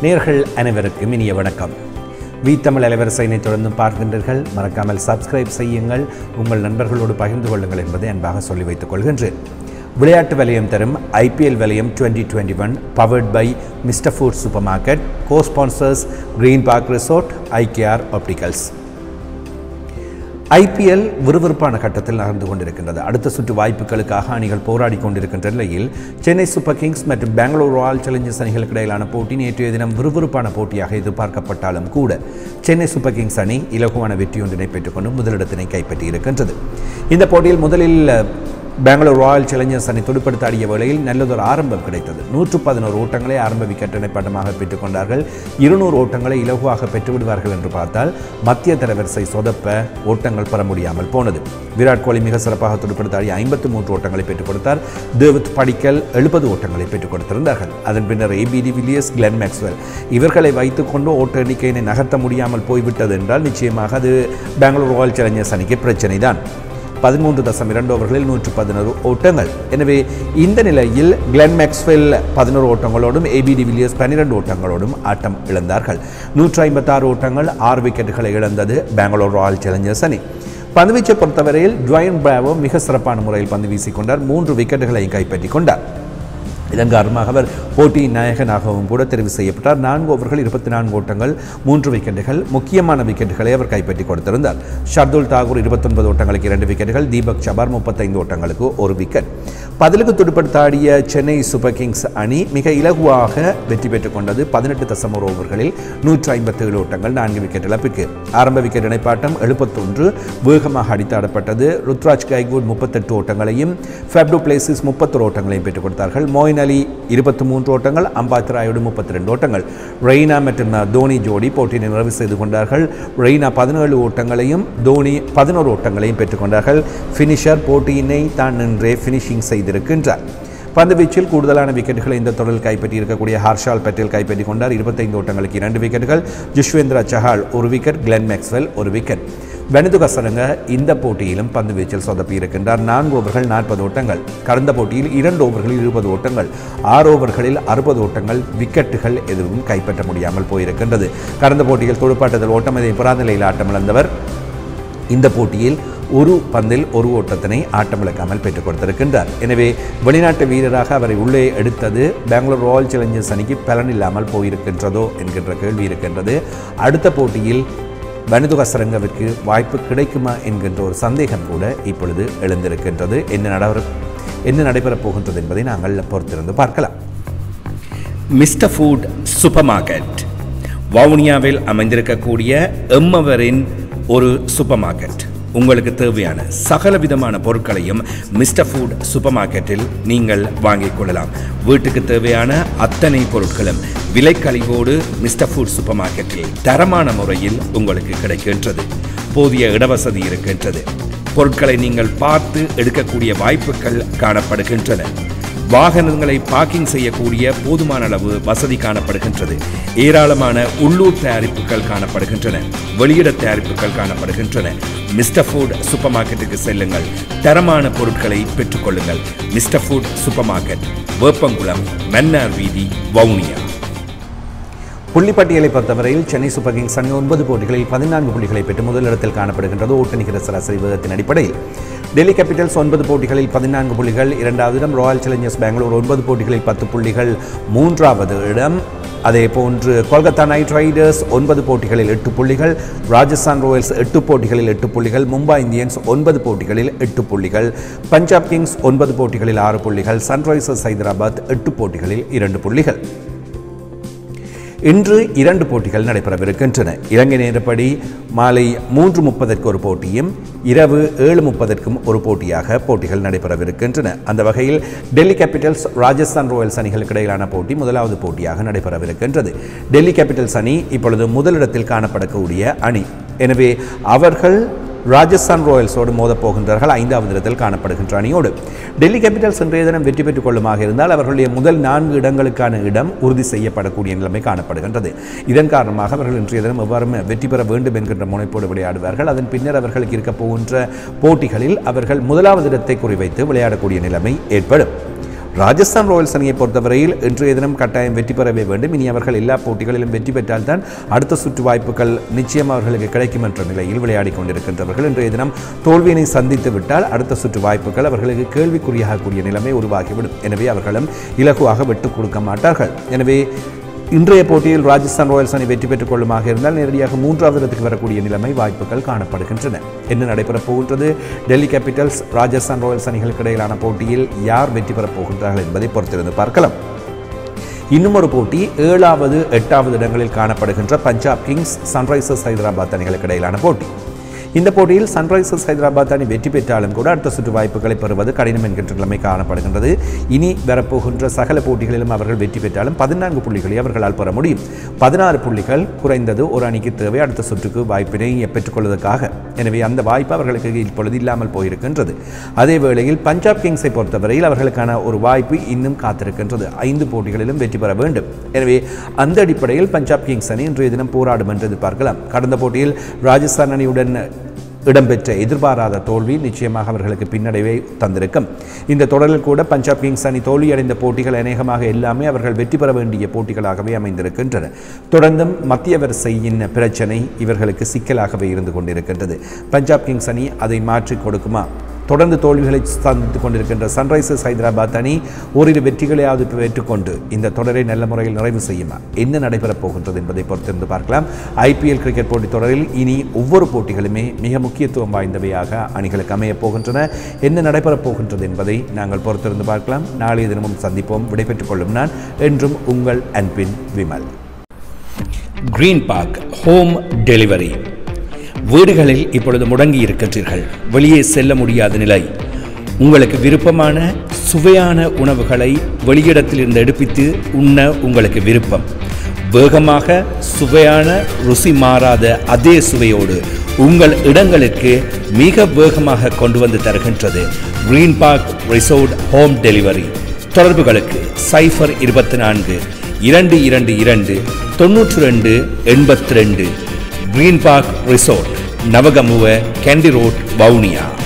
நேர்கள் அனைவருக்கும் இனிய வணக்கம் வி தமிழ் அலைவரிசையினை தொடர்ந்து பார்க்கின்றீர்கள் மறக்காமல் சப்ஸ்கிரைப் செய்யுங்கள் உங்கள் நண்பர்களோடு பகிர்ந்து கொள்ளுங்கள் என்பதை அன்பாக சொல்லி வைத்துக் கொள்கின்றேன் விளையாட்டு வலயம் தரும் ஐபிஎல் வலயம் twenty twenty one powered by mister food super market co sponsors green park resort IKR opticals IPL விறுவிறுப்பான கட்டத்தில் நகர்ந்து கொண்டிருக்கின்றது அடுத்த சுற்று வாய்ப்புகளுக்காக அணிகள் போராடி கொண்டிருக்கின்ற நிலையில் சென்னை சூப்பர் கிங்ஸ் மற்றும் பெங்களூர் ராயல் சேலஞ்சர்ஸ் அணிகளுக்கு இடையிலான போட்டி நேற்றைய தினம் விறுவிறுப்பான போட்டியாக எதிர்பார்க்கப்பட்டாலும் கூட சென்னை சூப்பர் கிங்ஸ் அணி இலகுவான வெற்றியொன்றினை பெற்றுக்கொண்டு முதலிடத்தினை கைப்பற்றி இருக்கின்றது இந்த போட்டியில் முதலில் பெங்களூர் ராயல் சேலஞ்சர்ஸ் அணி துடுப்படுத்த ஆடிய வேளையில் நல்லதொரு ஆரம்பம் கிடைத்தது நூற்று பதினோரு ஓட்டங்களை ஆரம்ப விக்கெட் இணைப்பட்டமாக பெற்றுக்கொண்டார்கள் இருநூறு ஓட்டங்களை இலகுவாக பெற்றுவிடுவார்கள் என்று பார்த்தால் மத்திய தரவரிசை சொதப்ப ஓட்டங்கள் பெற முடியாமல் போனது விராட் கோலி மிக சிறப்பாக துடுப்படுத்த ஆடிய ஐம்பத்தி மூன்று ஓட்டங்களை பெற்றுக் கொடுத்தார் தேவித் படிக்கல் எழுபது ஓட்டங்களை பெற்றுக் கொடுத்திருந்தார்கள் அதன் பின்னர் ஏபிடி வில்லியர்ஸ் கிளென் மேக்ஸ்வெல் இவர்களை வைத்துக்கொண்டு ஓட்ட எண்ணிக்கையினை நகர்த்த முடியாமல் போய்விட்டது என்றால் நிச்சயமாக அது பெங்களூர் ராயல் சேலஞ்சர்ஸ் அணிக்கு பிரச்சனை தான் பதிமூன்று தசம் இரண்டு ஓவர்களில் நூற்று பதினோரு ஓட்டங்கள் எனவே இந்த நிலையில் கிளென் மேக்ஸ்வெல் பதினோரு ஓட்டங்களோடும் ஏபிடி வில்லியர்ஸ் பன்னிரண்டு ஓட்டங்களோடும் ஆட்டம் இழந்தார்கள் நூற்று ஐம்பத்தாறு ஓட்டங்கள் ஆறு விக்கெட்டுகளை இழந்தது பெங்களூர் ராயல் சேலஞ்சர்ஸ் அணி பந்துவீச்சை பொறுத்தவரையில் டுவைன் பிராவோ மிக சிறப்பான முறையில் பந்து வீசிக்கொண்டார் மூன்று விக்கெட்டுகளையும் கைப்பற்றி கொண்டார் இதன் காரணமாக அவர் போட்டியின் நாயகனாகவும் கூட தெரிவு செய்யப்பட்டார் நான்கு ஓவர்கள் இருபத்தி நான்கு ஓட்டங்கள் மூன்று விக்கெட்டுகள் முக்கியமான விக்கெட்டுகளை அவர் கைப்பற்றி கொடுத்திருந்தார் ஷர்துல் தாகூர் இருபத்தொன்பது ஓட்டங்களுக்கு இரண்டு விக்கெட்டுகள் தீபக் சபார் முப்பத்தைந்து ஓட்டங்களுக்கு ஒரு விக்கெட் பதிலுக்கு துடுப்படுத்தாடிய சென்னை சூப்பர் கிங்ஸ் அணி மிக இலகுவாக வெற்றி பெற்றுக் கொண்டது பதினெட்டு தசம் ஒரு ஓவர்களில் நூற்று ஐம்பத்தி ஏழு ஓட்டங்கள் நான்கு விக்கெட் இழப்புக்கு ஆரம்ப விக்கெட் இணைப்பாட்டம் எழுபத்தொன்று வேகமாக அடித்தாடப்பட்டது ருத்ராஜ் கைகூட் முப்பத்தெட்டு ஓட்டங்களையும் ஃபெப்டு பிளேசிஸ் முப்பத்தொரு ஓட்டங்களையும் பெற்றுக் கொடுத்தார்கள் மோயின் அலி இருபத்தி மூன்று ஓட்டங்கள் அம்பாத் ராயோடு முப்பத்தி ரெண்டு ஓட்டங்கள் ரெய்னா மற்றும் தோனி ஜோடி போட்டியை நிறைவு செய்து கொண்டார்கள் ரெய்னா பதினேழு ஓட்டங்களையும் தோனி பதினோரு ஓட்டங்களையும் பெற்றுக்கொண்டார்கள் ஃபினிஷர் போட்டியினை தான் நின்றே ஃபினிஷிங் செய்திருக்கின்றார் பந்துவீச்சில் கூடுதலான விக்கெட்டுகளை இந்த தொடரில் கைப்பற்றி இருக்கக்கூடிய ஹர்ஷால் பட்டேல் கைப்பற்றி கொண்டார் இருபத்தைந்து ஓட்டங்களுக்கு இரண்டு விக்கெட்டுகள் ஜுஷ்வேந்திரா சஹால் ஒரு விக்கெட் கிளென் மேக்ஸ்வெல் ஒரு விக்கெட் வெனிது கசரங்க இந்த போட்டியிலும் பந்து வீச்சில் சொதப்பி இருக்கின்றார் நான்கு ஓவர்கள் நாற்பது ஓட்டங்கள் கடந்த போட்டியில் இரண்டு ஓவர்களில் இருபது ஓட்டங்கள் ஆறு ஓவர்களில் அறுபது ஓட்டங்கள் விக்கெட்டுகள் எதுவும் கைப்பற்ற முடியாமல் போயிருக்கின்றது கடந்த போட்டியில் துடுப்பாட்டத்தில் ஓட்டமதை புறாநிலையில் ஆட்டமிழந்தவர் இந்த போட்டியில் ஒரு பந்தில் ஒரு ஓட்டத்தினை ஆட்டமிழக்காமல் பெற்றுக் கொடுத்திருக்கின்றார் எனவே வெளிநாட்டு வீரராக அவரை உள்ளே எடுத்தது பெங்களூர் ராயல் சேலஞ்சர்ஸ் அணிக்கு பலன் இல்லாமல் போயிருக்கின்றதோ என்கின்ற கேள்வி இருக்கின்றது அடுத்த போட்டியில் வனிது கசரங்கவிற்கு வாய்ப்பு கிடைக்குமா என்கின்ற ஒரு சந்தேகம் கூட இப்பொழுது எழுந்திருக்கின்றது என்ன நடைபெற என்ன நடைபெறப் போகின்றது என்பதை நாங்கள் பொறுத்திருந்து பார்க்கலாம் மிஸ்டர் ஃபுட் சூப்பர் மார்க்கெட் வவுனியாவில் அமைந்திருக்கக்கூடிய எம்மவரின் ஒரு சூப்பர் மார்க்கெட் உங்களுக்கு தேவையான சகல விதமான பொருட்களையும் மிஸ்டர் ஃபுட் சூப்பர் மார்க்கெட்டில் நீங்கள் வாங்கிக் கொள்ளலாம் வீட்டுக்கு தேவையான அத்தனை பொருட்களும் விலைக்கழிவோடு மிஸ்டர் ஃபுட் சூப்பர் மார்க்கெட்டில் தரமான முறையில் உங்களுக்கு கிடைக்கின்றது போதிய இடவசதி இருக்கின்றது பொருட்களை நீங்கள் பார்த்து எடுக்கக்கூடிய வாய்ப்புகள் காணப்படுகின்றன வாகனங்களை பார்க்கிங் செய்யக்கூடிய போதுமான அளவு வசதி காணப்படுகின்றது ஏராளமான உள்ளூர் தயாரிப்புகள் காணப்படுகின்றன வெளியிட தயாரிப்புகள் காணப்படுகின்றன மிஸ்டர் ஃபுட் சூப்பர் மார்க்கெட்டுக்கு செல்லுங்கள் தரமான பொருட்களை பெற்றுக்கொள்ளுங்கள் mister food super market Veppankulam Mannar வீதி வவுனியா புள்ளிப்பட்டியலை பொறுத்தவரையில் சென்னை சூப்பர் கிங்ஸ் அணி ஒன்பது போட்டிகளில் பதினான்கு புள்ளிகளை பெற்று முதலிடத்தில் காணப்படுகின்றது ஓட்ட நிகர சராசரி வேகத்தின் அடிப்படையில் டெல்லி கேபிட்டல்ஸ் ஒன்பது போட்டிகளில் பதினான்கு புள்ளிகள் இரண்டாவது இடம் ராயல் சேலஞ்சர்ஸ் பெங்களூர் ஒன்பது போட்டிகளில் பத்து புள்ளிகள் மூன்றாவது இடம் அதே போன்று கொல்கத்தா நைட் ரைடர்ஸ் ஒன்பது போட்டிகளில் எட்டு புள்ளிகள் ராஜஸ்தான் ராயல்ஸ் எட்டு போட்டிகளில் எட்டு புள்ளிகள் மும்பை இந்தியன்ஸ் ஒன்பது போட்டிகளில் எட்டு புள்ளிகள் பஞ்சாப் கிங்ஸ் ஒன்பது போட்டிகளில் ஆறு புள்ளிகள் சன்ரைசர்ஸ் ஹைதராபாத் எட்டு போட்டிகளில் இரண்டு புள்ளிகள் இன்று இரண்டு போட்டிகள் நடைபெறவிருக்கின்றன இலங்கை நேரப்படி மாலை மூன்று முப்பதற்கு ஒரு போட்டியும் இரவு ஏழு முப்பதற்கும் ஒரு போட்டியாக போட்டிகள் நடைபெறவிருக்கின்றன அந்த வகையில் டெல்லி கேபிட்டல்ஸ் ராஜஸ்தான் ராயல்ஸ் அணிகளுக்கு இடையிலான போட்டி முதலாவது போட்டியாக நடைபெறவிருக்கின்றது டெல்லி கேபிட்டல்ஸ் அணி இப்பொழுது முதலிடத்தில் காணப்படக்கூடிய அணி எனவே அவர்கள் ராஜஸ்தான் ராயல்ஸோடு மோதப் போகின்றார்கள் ஐந்தாவது இடத்தில் காணப்படுகின்ற அணியோடு டெல்லி கேபிட்டல்ஸ் இன்றைய தினம் வெற்றி பெற்றுக் கொள்ளுமாக இருந்தால் அவர்களுடைய முதல் நான்கு இடங்களுக்கான இடம் உறுதி செய்யப்படக்கூடிய நிலைமை காணப்படுகின்றது இதன் காரணமாக அவர்கள் இன்றைய தினம் எவ்வாறு வெற்றி பெற வேண்டும் என்கின்ற முனைப்போடு விளையாடுவார்கள் அதன் பின்னர் அவர்களுக்கு இருக்க போகின்ற போட்டிகளில் அவர்கள் முதலாவது இடத்தை குறிவைத்து விளையாடக்கூடிய நிலைமை ஏற்படும் ராஜஸ்தான் ராயல்ஸ் அணியை பொறுத்தவரையில் இன்றைய தினம் கட்டாயம் வெற்றி பெறவே வேண்டும் இனி அவர்கள் எல்லா போட்டிகளிலும் வெற்றி பெற்றால்தான் அடுத்த சுற்று வாய்ப்புகள் நிச்சயம் அவர்களுக்கு கிடைக்கும் என்ற நிலையில் விளையாடி கொண்டிருக்கின்றவர்கள் இன்றைய தினம் தோல்வியினை சந்தித்து விட்டால் அடுத்த சுற்று வாய்ப்புகள் அவர்களுக்கு கேள்விக்குறியாகக்கூடிய நிலைமை உருவாகிவிடும் எனவே அவர்களும் இலகுவாக விட்டுக் கொடுக்க மாட்டார்கள் எனவே இன்றைய போட்டியில் ராஜஸ்தான் ராயல்ஸ் அணி வெற்றி பெற்றுக் கொள்ளுமாக இருந்தால் நேரடியாக மூன்றாவது இடத்துக்கு வரக்கூடிய நிலைமை வாய்ப்புகள் காணப்படுகின்றன என்ன நடைபெறப் போகின்றது டெல்லி கேபிட்டல்ஸ் ராஜஸ்தான் ராயல்ஸ் அணிகளுக்கு இடையிலான போட்டியில் யார் வெற்றி பெறப் போகின்றார்கள் என்பதை பொறுத்திருந்து பார்க்கலாம் இன்னும் ஒரு போட்டி ஏழாவது எட்டாவது இடங்களில் காணப்படுகின்ற பஞ்சாப் கிங்ஸ் சன்ரைசர்ஸ் ஹைதராபாத் அணிகளுக்கு இடையிலான போட்டி இந்த போட்டியில் சன்ரைசர்ஸ் ஹைதராபாத் அணி வெற்றி பெற்றாலும் கூட அடுத்த சுற்று வாய்ப்புகளை பெறுவது கடினம் என்கின்ற நிலைமை காணப்படுகின்றது இனி வரப்போகின்ற சகல போட்டிகளிலும் அவர்கள் வெற்றி பெற்றாலும் பதினான்கு புள்ளிகளை அவர்களால் பெற முடியும் பதினாறு புள்ளிகள் குறைந்தது ஒரு அணிக்கு தேவை அடுத்த சுற்றுக்கு வாய்ப்பினை பெற்றுக்கொள்வதற்காக எனவே அந்த வாய்ப்பு அவர்களுக்கு இப்பொழுது இல்லாமல் போயிருக்கின்றது அதே வேளையில் பஞ்சாப் கிங்ஸை பொறுத்தவரையில் அவர்களுக்கான ஒரு வாய்ப்பு இன்னும் காத்திருக்கின்றது ஐந்து போட்டிகளிலும் வெற்றி பெற வேண்டும் எனவே அந்த அடிப்படையில் பஞ்சாப் கிங்ஸ் அணி இன்றைய தினம் போராடும் என்று எதிர்பார்க்கலாம் கடந்த போட்டியில் ராஜஸ்தான் அணியுடன் இடம்பெற்ற எதிர்பாராத தோல்வி நிச்சயமாக அவர்களுக்கு பின்னடைவை தந்திருக்கும் இந்த தொடரில் கூட பஞ்சாப் கிங்ஸ் அணி தோல்வியடைந்த போட்டிகள் அநேகமாக எல்லாமே அவர்கள் வெற்றி பெற வேண்டிய போட்டிகளாகவே அமைந்திருக்கின்றன தொடர்ந்தும் மத்திய வரிசையின் பிரச்சனை இவர்களுக்கு சிக்கலாகவே இருந்து கொண்டிருக்கின்றது பஞ்சாப் கிங்ஸ் அணி அதை மாற்றிக் கொடுக்குமா தொடர்ந்து தோல்விகளை சந்தித்துக் கொண்டிருக்கின்ற சன்ரைசர்ஸ் ஹைதராபாத் அணி ஓரிரு வெற்றிகளையாவது பெற்றுக்கொண்டு இந்த தொடரை நல்ல முறையில் நிறைவு செய்யுமா என்ன நடைபெறப் போகின்றது என்பதை பொறுத்திருந்து பார்க்கலாம் ஐபிஎல் கிரிக்கெட் போட்டித் தொடரில் இனி ஒவ்வொரு போட்டிகளுமே மிக முக்கியத்துவம் வாய்ந்தவையாக அணிகளுக்கு அமையப் போகின்றன என்ன நடைபெறப் போகின்றது என்பதை நாங்கள் பொறுத்திருந்து பார்க்கலாம் நாளைய தினமும் சந்திப்போம் விடைபெற்றுக் கொள்ளும் நான் என்றும் உங்கள் அன்பின் Vimal green park home delivery வீடுகளில் இப்பொழுது முடங்கி இருக்கின்றீர்கள் வெளியே செல்ல முடியாத நிலை உங்களுக்கு விருப்பமான சுவையான உணவுகளை வெளியிடத்திலிருந்து எடுப்பித்து உண்ண உங்களுக்கு விருப்பம் வேகமாக சுவையான ருசி மாறாத அதே சுவையோடு உங்கள் இடங்களுக்கு மிக வேகமாக கொண்டு வந்து தருகின்றது green park resort home delivery தொடர்புகளுக்கு சைஃபர் இருபத்தி நான்கு இரண்டு இரண்டு இரண்டு தொன்னூற்றி ரெண்டு எண்பத்தி ரெண்டு green park resort Navagamuwa Kandy road Vavuniya